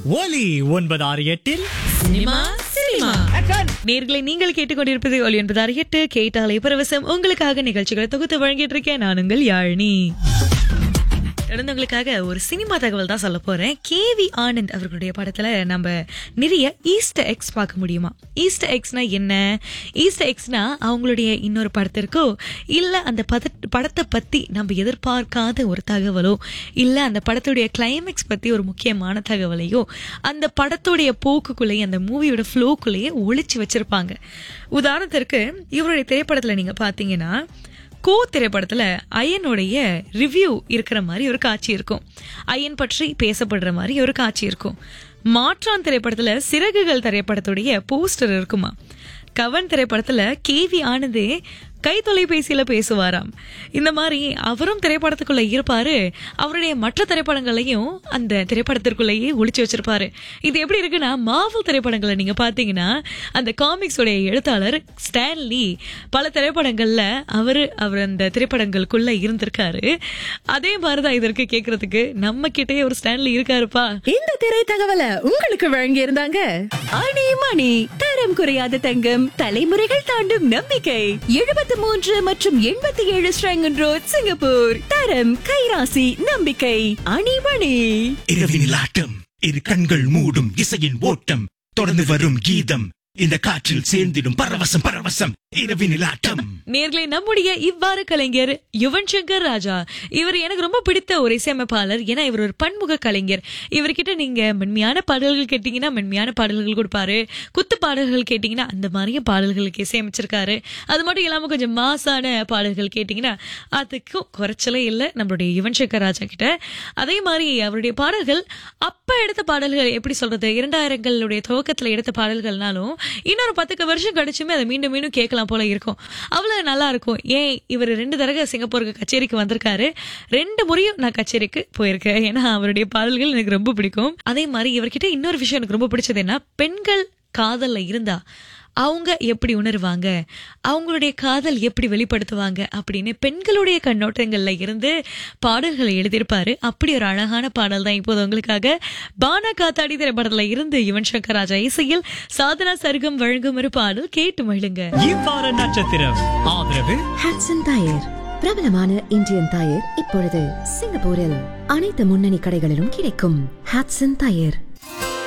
ஒலி ஒன்பது ஆறு எட்டில் சினிமா சினிமா நேர்களை நீங்கள் கேட்டுக்கொண்டிருப்பது ஒலி என்பது அறியட்டு கேட்டாலே பரவசம் உங்களுக்காக நிகழ்ச்சிகளை தொகுத்து வழங்கிட்டு இருக்கேன் நான் உங்கள் யாழினி தொடர்ந்து உங்களுக்காக ஒரு சினிமா தகவல் தான் சொல்ல போறேன் கேவி ஆனந்த் அவர்களுடைய படத்துல நம்ம நிறைய ஈஸ்டர் எக்ஸ் பார்க்க முடியுமா ஈஸ்டர் எக்ஸ்னா என்ன ஈஸ்டர் எக்ஸ்னா அவங்களுடைய இன்னொரு படத்திற்கோ இல்ல அந்த பத படத்தை பத்தி நம்ம எதிர்பார்க்காத ஒரு தகவலோ இல்ல அந்த படத்துடைய கிளைமேக்ஸ் பத்தி ஒரு முக்கியமான தகவலையோ அந்த படத்துடைய போக்குக்குள்ளேயே அந்த மூவியோட ஃப்ளோக்குள்ளேயே ஒளிச்சு வச்சிருப்பாங்க உதாரணத்திற்கு இவருடைய திரைப்படத்துல நீங்க பாத்தீங்கன்னா கோ திரைப்படத்துல அயனுடைய ரிவ்யூ இருக்கிற மாதிரி ஒரு காட்சி இருக்கும் அயன் பற்றி பேசப்படுற மாதிரி ஒரு காட்சி இருக்கும் மாற்றான் திரைப்படத்துல சிறகுகள் திரைப்படத்துடைய போஸ்டர் இருக்குமா கவன் திரைப்படத்துல கேவி ஆனந்தே கை தொலைபேசியில பேசுவாராம் இந்த மாதிரி அவரும் திரைப்படத்துக்குள்ள இருப்பாரு அவருடைய மற்ற திரைப்படங்களையும் அந்த திரைப்படத்திற்குள்ளேயே ஒளிச்சு வச்சிருப்பாரு இது எப்படி இருக்குன்னா மாவல் திரைப்படங்களை நீங்க பாத்தீங்கன்னா அந்த காமிக்ஸோடைய எழுத்தாளர் ஸ்டான்லி பல திரைப்படங்கள்ல அவரு அவர் அந்த திரைப்படங்களுக்குள்ள இருந்திருக்காரு அதே மாதிரிதான் இது இருக்கு கேக்குறதுக்கு நம்ம கிட்டே ஒரு ஸ்டான்லி இருக்காருப்பா இந்த திரை தகவலை உங்களுக்கு வழங்கி இருந்தாங்க அணி மணி தரம் குறையாத தங்கம் தலைமுறைகள் தாண்டும் நம்பிக்கை எழுபத்தி மூன்று மற்றும் எண்பத்தி ஏழு ஸ்ரங்கன் ரோட் சிங்கப்பூர் தரம் கைராசி நம்பிக்கை அணி மணி இரவினில் ஆட்டம் இரு கண்கள் மூடும் இசையின் ஓட்டம் தொடர்ந்து வரும் கீதம் இந்த காற்றில் சேர்ந்திடும் பரவசம் பரவசம் இரவினில் ஆட்டம் நேர்களே நம்முடைய இவ்வாறு கலைஞர் யுவன் சங்கர் ராஜா இவர் எனக்கு ரொம்ப பிடித்த ஒரு இசையமைப்பாளர் ஏன்னா இவர் ஒரு பன்முக கலைஞர் இவர்கிட்ட நீங்க மென்மையான பாடல்கள் கேட்டீங்கன்னா மென்மையான பாடல்கள் கொடுப்பாரு குத்து பாடல்கள் கேட்டீங்கன்னா அந்த மாதிரியும் பாடல்களுக்கு இசையமைச்சிருக்காரு அது மட்டும் இல்லாம கொஞ்சம் மாசான பாடல்கள் கேட்டீங்கன்னா அதுக்கும் குறைச்சலே இல்லை நம்மளுடைய யுவன் சங்கர் ராஜா கிட்ட அதே மாதிரி அவருடைய பாடல்கள் அப்ப எடுத்த பாடல்கள் எப்படி சொல்றது இரண்டாயிரங்களுடைய துவக்கத்துல எடுத்த பாடல்கள்னாலும் இன்னொரு பத்துக்கு வருஷம் கழிச்சுமே அதை மீண்டும் மீண்டும் கேட்கலாம் போல இருக்கும் அவ்வளவு நல்லா இருக்கும் ஏன் இவர் ரெண்டு தடவை சிங்கப்பூருக்கு கச்சேரிக்கு வந்திருக்காரு ரெண்டு முறையும் நான் கச்சேரிக்கு போயிருக்கேன் ஏன்னா அவருடைய பாடல்கள் எனக்கு ரொம்ப பிடிக்கும் அதே மாதிரி இவர்கிட்ட இன்னொரு விஷயம் எனக்கு ரொம்ப பிடிச்சது என்ன பெண்கள் காதல்ல இருந்தா அவங்க எப்படி உணர்வாங்க அவங்களுடைய காதல் எப்படி வெளிப்படுத்துவாங்க அப்படின்னு பெண்களுடைய கண்ணோட்டங்கள்ல இருந்து பாடல்களை எழுதியிருப்பாரு அப்படி ஒரு அழகான பாடல் தான் இப்போது உங்களுக்காக பானா காத்தாடி திரைப்படத்துல இருந்து யுவன் சங்கர் ராஜா இசையில் சாதனா சருகம் வழங்கும் ஒரு பாடல் கேட்டு மகிழுங்க இவ்வாறு நட்சத்திரம் ஆதரவு ஹாட்சன் டயர் பிரபலமான இந்தியன் டயர் இப்பொழுது சிங்கப்பூரில் அனைத்து முன்னணி கடைகளிலும் கிடைக்கும் ஹாட்சன் டயர்